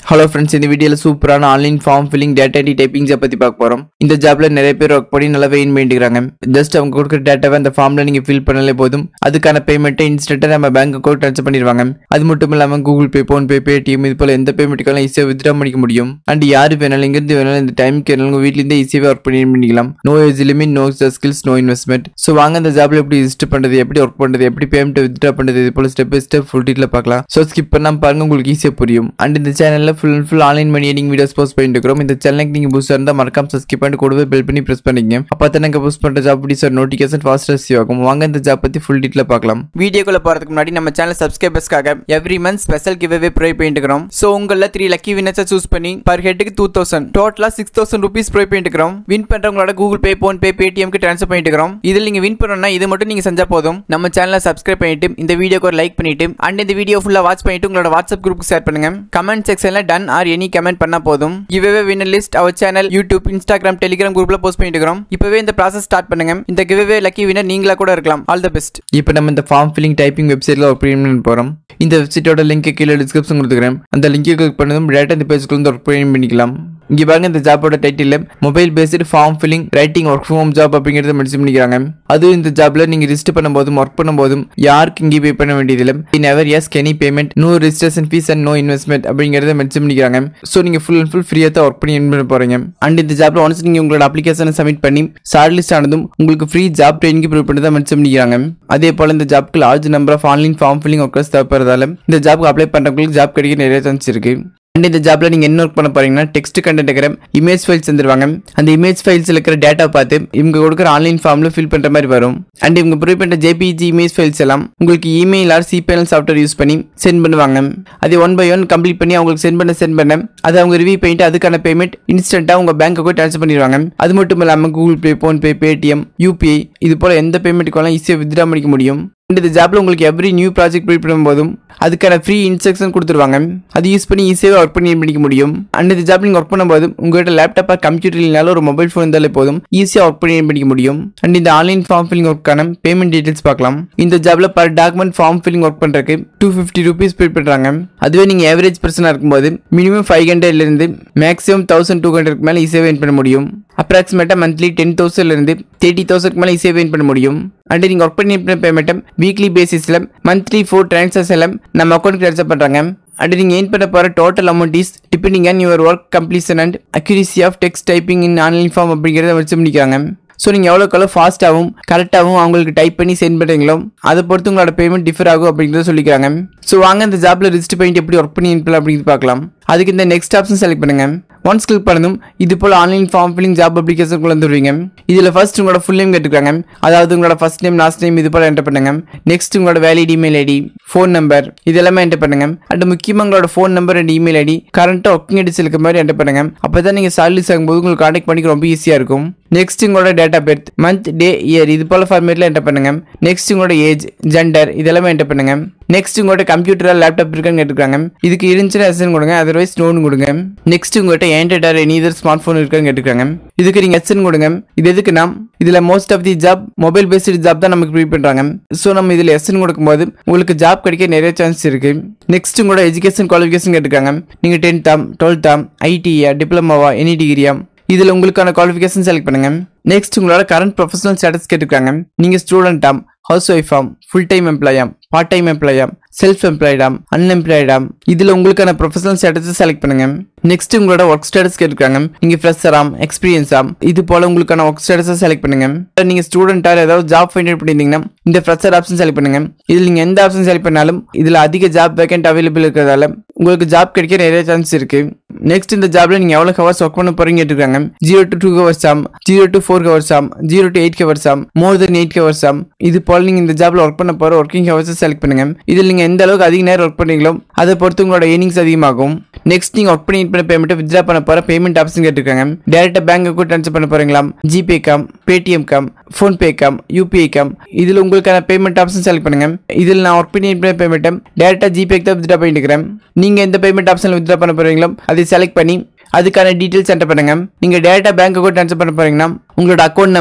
hello friends இந்த வீடியோவில் சூப்பரான ஆன்லைன் ஃபார்ம் ஃபில்லிங் டேட்டா டி டைப்பிங்ஸை பற்றி பார்க்க போகிறோம் இந்த ஜாப்ல நிறைய பேர் ஒர்க் பண்ணி நல்லா வெயின் பண்ணிட்டுருக்காங்க ஜஸ்ட் அவங்க கொடுக்குற டேட்டாவை அந்த ஃபார்மில் நீங்கள் ஃபில் பண்ணாலே போதும் அதுக்கான பேமெண்ட்டை இன்ஸ்டன்ட்டாக நம்ம பேங்க் அக்கௌண்ட் ட்ரான்ஸ்ஃபர் பண்ணிடுவாங்க அது மட்டும் இல்லாமல் கூகுள் பே ஃபோன்பே பேடிஎம் இது போல் எந்த பேமெண்ட்டுக்கெல்லாம் ஈஸியாக வித்ட்ரா பண்ணிக்க முடியும் அண்ட் யார் வேணாலும் எங்கேருந்து வேணாலும் இந்த டைம்க்கு வேணாலும் உங்கள் வீட்லேருந்தே ஈஸியாக ஒர்க் பண்ணி பண்ணிக்கலாம் no age limit no skills no investment so வாங்க அந்த ஜாப்ல எப்படி ரிஜிஸ்டர் பண்ணுறது எப்படி ஒர்க் பண்ணுறது எப்படி பேமெண்ட் வித்ட்ரா பண்ணுறது இது போல் step by step full detail பார்க்கலாம் ஸோ ஸ்கிப் பண்ணாம பாருங்க உங்களுக்கு ஈஸியாக புரியும் அண்ட் இந்த சேனலில் full and full online money earning videos post பண்ணிட்டு இருக்கிறோம் இந்த சேனலுக்கு நீங்கள் புதுசாக இருந்தால் மறக்காம சப்ஸ்கிரைப் பண்ணி கூடவே பெல் பண்ணி ப்ரெஸ் பண்ணிக்கங்க அப்போ தான் நாங்கள் போஸ்ட் பண்ணுற ஜாப் படி சார் நோட்டிஃபிகேஷன் ஃபாஸ்ட் ரிசீவ் ஆகும் வாங்க இந்த ஜாப் பற்றி ஃபுல் டீட்டில் பார்க்கலாம் வீடியோக்குள்ள போறதுக்கு முன்னாடி நம்ம சேனல் சப்ஸ்கிரைபர்ஸ்க்காக every month special give away provide பண்ணிட்டு இருக்கிறோம் ஸோ உங்கள த்ரீ லக்கி வினர்ஸை சூஸ் பண்ணி பர் ஹெட்டுக்கு டூ தௌசண்ட் டோட்டலா சிக்ஸ் தௌசண்ட் ருபீஸ் ப்ரொவைட் பண்ணிட்டு இருக்கிறோம் வின் பண்றவங்களோட கூகுள் பே போன் பே பேடிஎம்க்கு ட்ரான்ஸ்ஃபர் பண்ணிட்டு இருக்கிறோம் இதில் நீங்க வின் பண்ணணும்னா இது மட்டும் நீங்க செஞ்சா போதும் நம்ம சேனலை சப்ஸ்கிரைப் பண்ணிட்டு இந்த வீடியோக்கு ஒரு லைக் பண்ணிட்டு அண்ட் இந்த வீடியோ ஃபுல்லா வாட்ச் பண்ணிட்டு உங்களோட வாட்ஸ்அப் குரூப் ஷேர் பண்ணுங்க கமெண்ட் செக்ஷன்ல டன் ஆர் எனி கமெண்ட் பண்ணா போதும் giveaway winner list our channel YouTube Instagram Telegram குரூப்ல போஸ்ட் பண்ணிட்டு இருக்கிறோம் இப்பவே இந்த ப்ராசஸ் ஸ்டார்ட் பண்ணுங்க இந்த கிவ்வே லக்கி வினர் நீங்களா கூட இருக்கலாம் ஆல் த பெஸ்ட் இப்போ நம்ம இந்த ஃபார்ம் ஃபில்லிங் டைப்பிங் வெப்சைட்டில் ஒர்க் பண்ணி போகிறோம் இந்த வெப்சைட்டோட லிங்க் கீழே டிஸ்கிரிப்ஷன் கொடுத்துக்கிறேன் அந்த லிங்கை கிளிக் பண்ணதும் டேட்டா இந்த பேஜுக்குள்ள வந்து ஒர்க் பண்ணி பண்ணிக்கலாம் இங்கே பாருங்க இந்த ஜாபோட title mobile based form filling writing work from home job அப்படிங்கிறத மென்ஷன் பண்ணிக்கிறாங்க அதுவும் இந்த ஜாப்ல நீங்க ரிஜிஸ்டர் பண்ணும்போதும் ஒர்க் பண்ணும்போதும் யாருக்கு இங்கே பே பண்ண வேண்டியதில்லை இன் எவர் எஸ் கெனி payment no registration fees and no investment அப்படிங்கிறத மென்ஷன் பண்ணிக்கிறாங்க ஸோ நீங்க ஃபுல் அண்ட் ஃபுல் ஃப்ரீயாக தான் ஒர்க் பண்ணி earn பண்ண போறீங்க அண்ட் இந்த ஜாப்ல ஒன்ஸ் நீங்க உங்களோட அப்ளிகேஷனை சப்மிட் பண்ணி ஷார்ட் லிஸ்ட் ஆனதும் உங்களுக்கு ஃப்ரீ ஜாப் ட்ரைனிங் ப்ரூவ் பண்ணி தான் மென்ஷன் பண்ணிக்கிறாங்க அதே போல இந்த ஜாப்க்கு large number of online form filling workers தேவைப்படுறதால இந்த ஜாப்க்கு அப்ளை பண்றவங்களுக்கு ஜாப் கிடைக்க நிறைய சான்ஸ் இருக்கு அண்ட் இந்த ஜாப்ல நீங்க என்ன ஒர்க் பண்ண போறீங்கன்னா டெக்ஸ்ட் கண்டென்ட் இருக்கிற இமேஜ் ஃபைல்ஸ் தந்துருவாங்க அந்த இமேஜ் ஃபைல்ஸ் இருக்கிற டேட்டா பார்த்து இவங்க கொடுக்குற ஆன்லைன் ஃபார்ம்ல ஃபில் பண்ற மாதிரி வரும் அண்ட் இவங்க ப்ரொவைட் பண்ற ஜேபிஜி இமேஜ் ஃபைல்ஸ் எல்லாம் உங்களுக்கு email or CPL software use பண்ணி சென்ட் பண்ணுவாங்க அது ஒன் பை ஒன் கம்ப்ளீட் பண்ணி அவங்களுக்கு சென்ட் பண்ண சென்ட் பண்ண அதை அவங்க ரிவ்யூ பண்ணிட்டு அதுக்கான பேமெண்ட் இன்ஸ்டன்ட்டா உங்க பேங்க்கு ட்ரான்ஸ்ஃபர் பண்ணிடுவாங்க அது மட்டும் இல்லாம Google Pay PhonePe Paytm UPI இது போல எந்த பேமெண்ட்டுக்கெல்லாம் ஈஸியாக வித்ட்ரா பண்ணிக்க முடியும் அண்ட் இந்த ஜாப்ல உங்களுக்கு எவ்ரி நியூ ப்ராஜெக்ட் ப்ரீட் பண்ணும்போதும் அதுக்கான ஃப்ரீ இன்ஸ்ட்ரக்ஷன் கொடுத்துருவாங்க அது யூஸ் பண்ணி ஈஸியாக ஒர்க் பண்ணி பண்ணிக்க முடியும் அண்ட் இந்த ஜாப் நீங்கள் ஒர்க் பண்ணும்போது உங்கள்கிட்ட லேப்டாப்பா கம்ப்யூட்டர் இல்லைனாலும் ஒரு மொபைல் ஃபோன் இருந்தாலே போதும் ஈஸியாக ஒர்க் பண்ணி பண்ணிக்க முடியும் அண்ட் இந்த ஆன்லைன் ஃபார்ம் ஃபில்லிங் ஒர்க்கான பேமெண்ட் டீடைல்ஸ் பார்க்கலாம் இந்த ஜாப்ல per document form filling work பண்ணுறதுக்கு டூ ஃபிஃப்டி ருபீஸ் பே பண்ணுறாங்க அதுவே நீங்கள் ஏவரேஜ் பர்சனாக இருக்கும்போது மினிமம் ஃபைவ் ஹண்ட்ரட்லேருந்து மேக்ஸிமம் தௌசண்ட் டூ ஹண்ட்ரட்க்கு மேலே ஈஸியாக வின் பண்ண முடியும் அப்ராக்சிமேட்டாக மந்த்லி டென் தௌசண்ட்லேருந்து தேர்ட்டி தௌசண்ட்க்கு மேலே ஈஸியாக வின் பண்ண முடியும் அண்ட் நீங்கள் ஒர்க் பண்ணி பேமெண்ட்டை வீக்லி பேசிஸில் மந்த்லி ஃபோர் ட்ரான்சாக்ஷன் நம்ம அக்கௌண்ட்டுக்கு ட்ரான்ஸ்ஃபர் பண்ணுறாங்க அண்ட் நீங்கள் ஏன் பண்ண போகிற total amount is depending on your work completion and accuracy of text typing in online form அப்படிங்கிறத வச்சு முடிக்கிறாங்க ஸோ நீங்கள் எவ்வளோக்கு எவ்வளோ ஃபாஸ்ட்டாகவும் கரெக்டாகவும் அவங்களுக்கு டைப் பண்ணி சென்ட் பண்ணுறீங்களோ அதை பொறுத்து உங்களோட பேமெண்ட் டிஃபர் ஆகும் அப்படிங்கிறத சொல்லிக்கிறாங்க ஸோ வாங்க இந்த ஜாப்பில் ரிஜிஸ்டர் பண்ணிட்டு எப்படி ஒர்க் பண்ணி அனுப்பலாம் அப்படிங்கிறது பார்க்கலாம் அதுக்கு இந்த நெக்ஸ்ட் ஆப்ஷன் செலக்ட் பண்ணுங்க ஒன்ஸ் கிளிக் பண்ணதும் இது போல் ஆன்லைன் ஃபார்ம் ஃபில்லிங் ஜாப் அப்ளிகேஷனுக்குள்ள வந்துருவீங்க இதில் ஃபர்ஸ்ட் உங்களோட ஃபுல் நேம் கேட்டுருக்காங்க அதாவது உங்களோட ஃபர்ஸ்ட் நேம் லாஸ்ட் நேம் இது போல் என்டர் பண்ணுங்க நெக்ஸ்ட் உங்களோட valid email ID phone number இதெல்லாமே என்டர் பண்ணுங்க அண்ட் முக்கியமாக உங்களோட phone number and email ID கரண்ட்டாக ஒர்க்கிங் அடிச்சு இருக்க மாதிரி என்டர் பண்ணுங்க அப்போ தான் நீங்கள் சாலரிஸ் ஆகும்போது உங்களுக்கு கான்டாக்ட் பண்ணிக்க ரொம்ப ஈஸியாக இருக்கும் நெக்ஸ்ட் உங்களோட date of birth month day year இது போல ஃபார்மேட்டில் என்டர் பண்ணுங்க நெக்ஸ்ட் உங்களோட ஏஜ் ஜெண்டர் இதெல்லாமே என்டர் பண்ணுங்க நெக்ஸ்ட் உங்களோட கம்ப்யூட்டர் லேப்டாப் இருக்கான்னு கேட்டுருக்காங்க இதுக்கு இருந்துச்சுன்னா எஸ்என் கொடுங்க அதர்வைஸ் நோன் கொடுங்க நெக்ஸ்ட் உங்கள்கிட்ட Android or any other smart phone இருக்கான்னு கேட்டுருக்காங்க இதுக்கு நீங்கள் எஸ்என் கொடுங்க இது எதுக்குன்னா இதில் most of the job mobile based job தான் நமக்கு ப்ரீ பண்ணுறாங்க ஸோ நம்ம இதில் எஸ்என் கொடுக்கும்போது உங்களுக்கு ஜாப் கிடைக்க நிறைய சான்ஸ் இருக்கு நெக்ஸ்ட் உங்களோட எஜுகேஷன் குவாலிஃபிகேஷன் கேட்டுருக்காங்க நீங்கள் டென்த்தாம் டுவெல்த்தாம் ஐடியா டிப்ளமோவா எனி டிகிரியா இதில் உங்களுக்கான குவாலிஃபிகேஷன் செலக்ட் பண்ணுங்க நெக்ஸ்ட் உங்களோட கரண்ட் ப்ரொஃபஷனல் ஸ்டேட்டஸ் கேட்டுருக்காங்க நீங்கள் ஸ்டூடெண்ட்டாம் ஹவுஸ் ஒய்ஃபாம் ஃபுல் டைம் எம்ப்ளாயாம் பார்ட் டைம் எம்ப்ளாயாம் செல்ஃப் எம்ப்ளாய்டாம் அன்எம்ப்ளாய்டாம் இதில் உங்களுக்கான ப்ரொஃபஷனல் ஸ்டேட்டஸ் செலக்ட் பண்ணுங்க நெக்ஸ்ட் உங்களோட ஒர்க் ஸ்டேட்டஸ் கேட்டுருக்காங்க நீங்க ஃப்ரெஷராம் எக்ஸ்பீரியன்ஸாம் இது போல உங்களுக்கான ஒர்க் ஸ்டேட்டஸை செலக்ட் பண்ணுங்க நீங்க ஸ்டூடெண்டா ஏதாவது ஜாப் ஃபைண்ட் பண்ணியிருந்தீங்கன்னா இந்த ஃப்ரெஷர் ஆப்ஷன் செலக்ட் பண்ணுங்க இதில் நீங்க எந்த ஆப்ஷன் செலக்ட் பண்ணாலும் இதில் அதிக ஜாப் வேகண்ட் அவைலபிள் இருக்கிறதால உங்களுக்கு ஜாப் கிடைக்க நிறைய சான்ஸ் இருக்கு நெக்ஸ்ட் இந்த ஜாப்ல நீங்க எவ்வளவு ஹவர்ஸ் ஒர்க் பண்ண போறீங்க கேட்டுருக்காங்க ஜீரோ டு டூ ஹவர்ஸ் ஆம் ஜீரோ டு ஃபோர் ஹவர்ஸ் ஆம் ஜீரோ டு எயிட் ஹவர்ஸ் ஆம் மோர் தென் எயிட் ஹவர்ஸ் ஆம் இது போல நீங்க இந்த ஜாப்ல ஒர்க் பண்ண போற ஒர்க்கிங் ஹவர்ஸ் செலக்ட் பண்ணுங்க இதில் நீங்க எந்த அளவுக்கு அதிக நேரம் ஒர்க் பண்ணீங்களோ அதை பொறுத்து உங்களோட ஏர்னிங்ஸ் அதிகமாகும் நெக்ஸ்ட் நீங்க ஒர்க் பண்ணி பண்ண பேமெண்ட் வித்ரா பண்ண போற பேமெண்ட் ஆப்ஷன் கேட்டிருக்காங்க டேரக்டா பேங்க் அக்கௌண்ட் ட்ரான்ஸ்ஃபர் பண்ண போறீங்களா ஜிபே காம் பேடிஎம் காம் ஃபோன்பே காம் யூபிஐ காம் இதில் உங்களுக்கான பேமெண்ட் ஆப்ஷன் செலக்ட் பண்ணுங்க இதில் நான் ஒர்க் பண்ணி பண்ண பேமெண்ட்டை டேரக்டா ஜிபேக்கு தான் வித்ரா பண்ணிட்டு இருக்கிறேன் நீங்க எந்த பேமெண்ட் ஆப்ஷன் வித்ரா பண்ண போறீங்களோ அதை செலக்ட் பண்ணி அதுக்கான டீட்டெயில்ஸ் என்டர் பண்ணுங்க நீங்க டேரக்டா பேங்க் அக்கௌண்ட் ட்ரான்ஸ்ஃபர் பண்ண போறீங்கன்னா உங்களோட அக்கௌண்ட் நம்பர்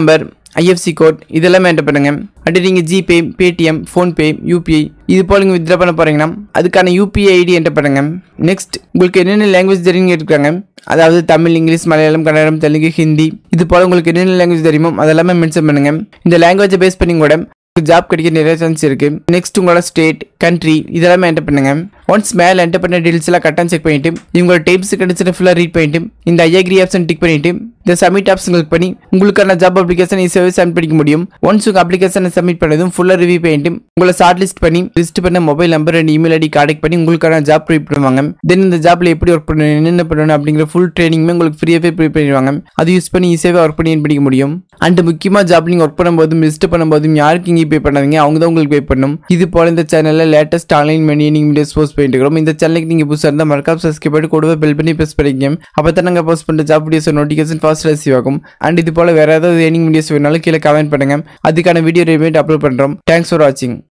ஐஎஃப்சி கோட் இதெல்லாமே என்டர் பண்ணுங்க அடுத்து நீங்கள் ஜிபே பேடிஎம் ஃபோன்பே யூபிஐ இது போல் நீங்கள் வித்ரா பண்ண போகிறீங்கன்னா அதுக்கான யூபிஐ ஐடி என்டர் பண்ணுங்க நெக்ஸ்ட் உங்களுக்கு என்னென்ன லாங்குவேஜ் தெரியுங்க இருக்காங்க அதாவது தமிழ் இங்கிலீஷ் மலையாளம் கன்னடம் தெலுங்கு ஹிந்தி இது போல் உங்களுக்கு என்னென்ன லாங்குவேஜ் தெரியுமோ அதெல்லாமே மென்ஷன் பண்ணுங்க இந்த லாங்குவேஜை பேஸ் பண்ணி கூட ஜாப் கிடைக்க நிறைய சான்ஸ் இருக்கு நெக்ஸ்ட் உங்களோட ஸ்டேட் கண்ட்ரி இதெல்லாமே என்டர் பண்ணுங்க ஒன்ஸ் மேலே என்டர் பண்ண டீல்ஸ் எல்லாம் கரெக்டாக செக் பண்ணிட்டு இவங்களோட டைப்ஸ் கிடைச்சிட்டு ஃபுல்லாக ரீட் பண்ணிட்டு இந்த ஐஎக்ரி ஆப்ஷன் டிக் பண்ணிட்டு இந்த சப்மிட் ஆப்ஷன் கிளிக் பண்ணி உங்களுக்கான ஜாப் அப்ளிகேஷன் ஈஸியாகவே சப்மிட் பண்ணிக்க முடியும் ஒன்ஸ் உங்கள் அப்ளிகேஷனை சப்மிட் பண்ணதும் ஃபுல்லாக ரிவ்யூ பண்ணிட்டு உங்களை ஷார்ட் லிஸ்ட் பண்ணி லிஸ்ட் பண்ண mobile number and email ID contact பண்ணி உங்களுக்கான ஜாப் ப்ரீ பண்ணுவாங்க தென் இந்த ஜாப்ல எப்படி ஒர்க் பண்ணணும் என்னென்ன பண்ணணும் அப்படிங்கிற ஃபுல் ட்ரைனிங்குமே உங்களுக்கு ஃப்ரீயாகவே ப்ரீ பண்ணிடுவாங்க அது யூஸ் பண்ணி ஈஸியாகவே ஒர்க் பண்ணி earn பண்ணிக்க முடியும் அண்ட் முக்கியமாக ஜாப் நீங்கள் ஒர்க் பண்ணும்போதும் லிஸ்ட் பண்ணும்போதும் யாருக்கு இங்கே பே பண்ணாதீங்க அவங்க தான் உங்களுக்கு பே பண்ணணும் இது போல இந்த சேனலில் லேட்டஸ்ட் ஆன்லைன் மணி நீங்கள் வீடியோஸ் போஸ்ட் பண்ணிட்டு இருக்கிறோம் இந்த சேனலுக்கு நீங்கள் புதுசாக இருந்தால் மறக்காம சப்ஸ்கிரைப் பண்ணி கூடவே பெல் பண்ணி ப்ரெஸ் பண்ணிக்கங்க அப்போ தான் நாங்கள் போஸ்ட் பண்ணுற job videos notification fast receive ஆகும் அண்ட் இது போல வேறு ஏதாவது ஏர்னிங் வீடியோஸ் வேணாலும் கீழே கமெண்ட் பண்ணுங்க அதுக்கான வீடியோ ரிமேட் அப்லோட் பண்ணுறோம் தேங்க்ஸ் ஃபார் வாட்சிங்